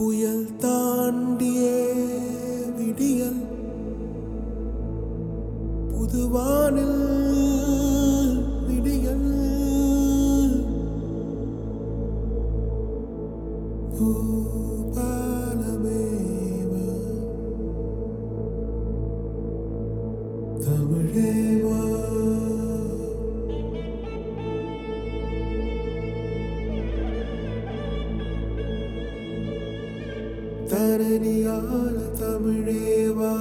புயல் தாண்டியே விடியல் புதுவானில் விடியல் பூபாலமேவ தமிழேவா தரணியால தமிழேவா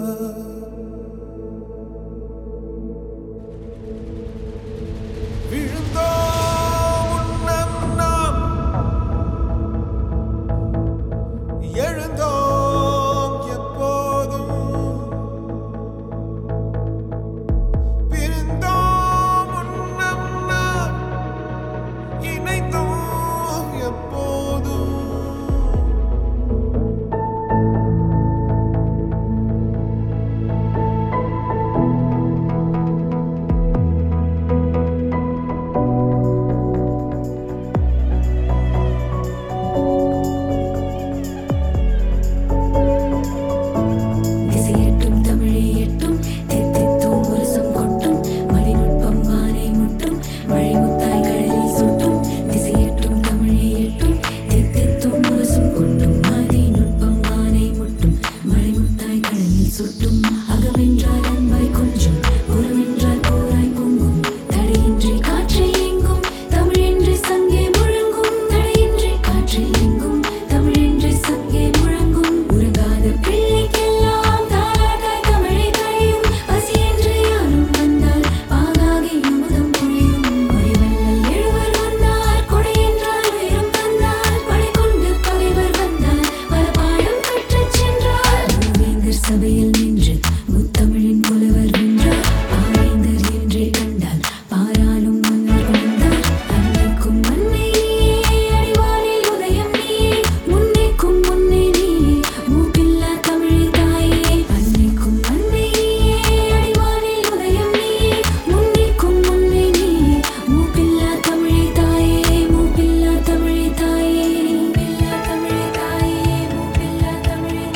விழுந்தோம் முன்னம் நாம் எழுந்தோம் எப்போதும் பிரிந்தோம் முன்னம் நாம் இணைந்தோம் எப்போதும் திசையெட்டும் தமிழே எட்டும் தித்தித்தும் முரசம் கொட்டும் மணிநுட்பம் வானை முட்டும் மழைமுத்தாய் கடலில் சுட்டும் திசையெட்டும் தமிழே எட்டும் தித்தித்தும் முரசம் கொட்டும் மணிநுட்பம் வானை முட்டும் மழைமுத்தாய் கடலில் சுட்டும் அகமென்றால் அன்பாய் கொஞ்சம் புறமென்றால் போராய் பொங்கும் தடையின்றி காற்றில் எங்கும் தமிழென்று சங்கே முழங்கும் தடையின்றி காற்றில் எங்கும் தமிழென்று சங்கே முழங்கும் உறங்காத பிள்ளைக்கெல்லாம் தாலாட்டாய் தமிழை கழியும் பசி என்று யாரும் வந்தால் பாகாகி அமுதம் பொழியும் மொழிவல்லல் எழுவர் வந்தால் கொடை என்றால் உயரம் வந்தால் படை கொண்டு பகைவர் வந்தால் பல பாடம் கற்றுச் சென்றார் மூவேந்தர் சபையில் நின்று முத்தமிழின் புலவர் வென்றார் பாவேந்தர் என்றே கண்டால் பாராளும் மன்னர் வந்தார் அன்னைக்கும் அன்னை நீயே அடிவானில் உதயம் நீயே முன்னைக்கும் முன்னே நீயே மூப்பில்லா தமிழே தாயே அன்னைக்கும் அன்னை நீயே அடிவானில் உதயம் நீயே முன்னைக்கும் முன்னே நீயே மூப்பில்லா தமிழே தாயே மூப்பில்லா தமிழே தாயே மூப்பில்லா தமிழே தாயே மூப்பில்லா தமிழே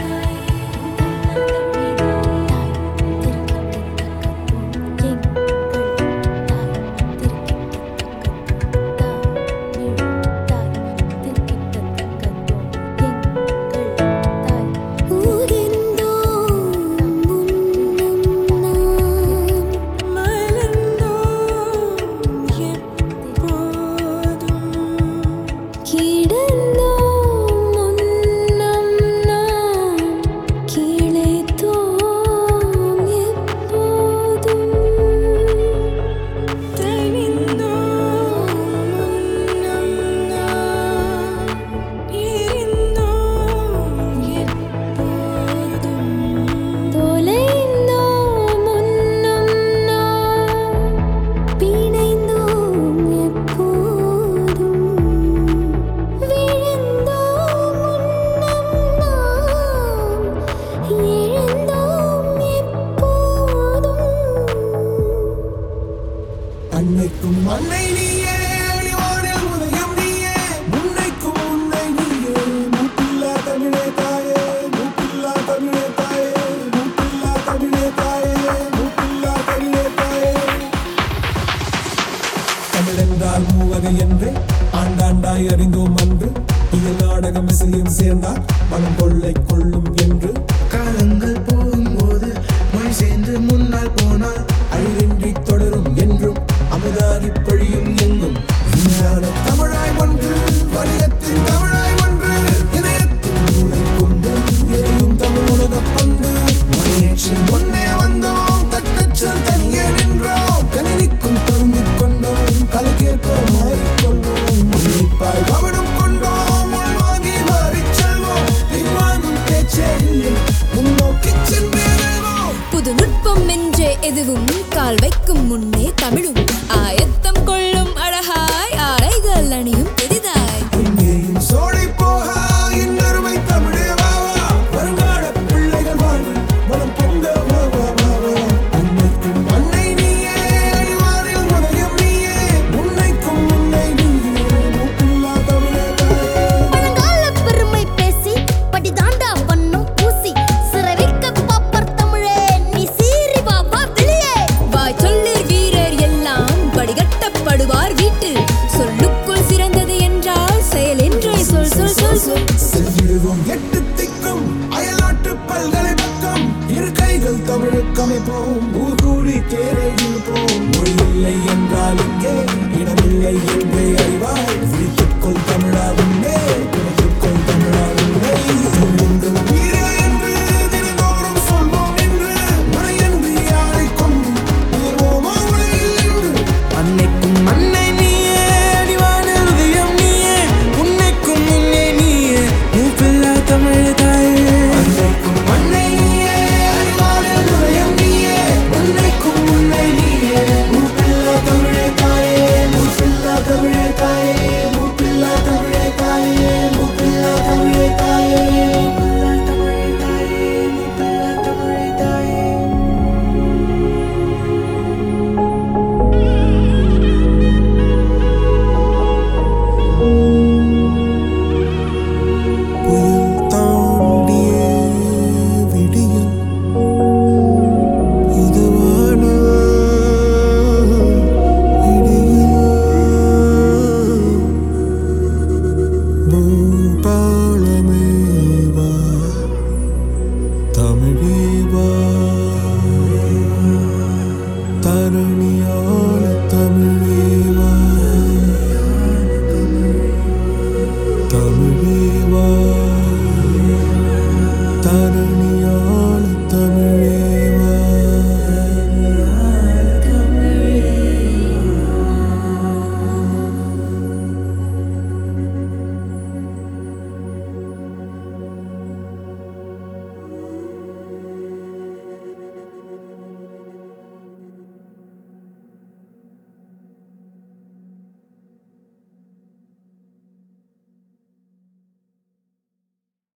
பிணைந்தோம் எப்போதும் விழுந்தோம் முன்னம் நாம் எழுந்தோம் எப்போதும் அன்னைக்கும் அன்னை நீயே அழிவானில் உதயம் நீயே முன்னைக்கும் முன்னை நீயே மூப்பில்லா தமிழே தாயே மூப்பில்லா தமிழே தாயே மூப்பில்லா தமிழே தாயே மூப்பில்லா தமிழே தாயே தமிழென்றால் மூவகை என்றே ஆண்டாண்டாய் அறிந்தோம் அன்று இதில் நாடகம் இசையும் சேர்ந்தால் மனம் கொள்ளை கொள்ளும் என்று காலங்கள் போகும்போது மொழி சேர்ந்து முன்னால் போனால் அழிவின்றி தொடரும் என்றும் அமுதாகி பொழியும் எங்கும் விஞ்ஞான தமிழாய் ஒன்று வணிகத்தின் தமிழாய் ஒன்று இதயத்தின் மூளை கொண்டு எரியும் தமிழ் உலக பந்து மணியேற்றில் முன்னே வந்தோம் தட்டச்சல் தனியே நின்றோம் கணினிக்கும் பொருந்திக் கொண்டோம் கலக்கேற்போம் மாறிக்கொள்வோம் உன்னிப்பாய் கவனம் கொண்டோம் உள்வாங்கி மாறிச் செல்வோம் பின்வாங்கும் பேச்சே இல்லை முன்னோக்கி சென்றே வெல்வோம் புது நுட்பம் என்றே எதுவும் கால் வைக்க படைப்போம் ஊர் கூடி தேரையில் போம் மொழி இல்லை என்றால் இங்கே இடமில்லை என்றே அறிவாய் விழித்துக்கொள் தமிழா உன்னே பிழைத்துக்கொள் தமிழா உன்னை சொல்லுங்கள் வீரே என்று தினந்தோறும் சொல்வோம் என்று மழை என்று யாரை கொண்டு உயர்வோமா உலகில் என்று அன்னைக்கும் அன்னை நீயே அடிவான ஹிருதயம் நீயே உன்னைக்கும் முன்னே நீயே மூப்பில்லா தமிழ் தாயே அன்னைக்கும் அன்னை நீயே அறிவான ஹிருதயம் நீயே உன்னைக்கும் உன்னை நீயே மூப்பில்லா தமிழே தாயே மூப்பில்லா தமிழே தாயே மூப்பில்லா தமிழே தாயே மூப்பில்லா தமிழே தாயே மூப்பில்லா தமிழே தாயே மூப்பில்லா தமிழே தாயே புயல் தாண்டிய விடியல் புதுவான விடியல் பூபாலமே வா தமிழே வா தரணியாள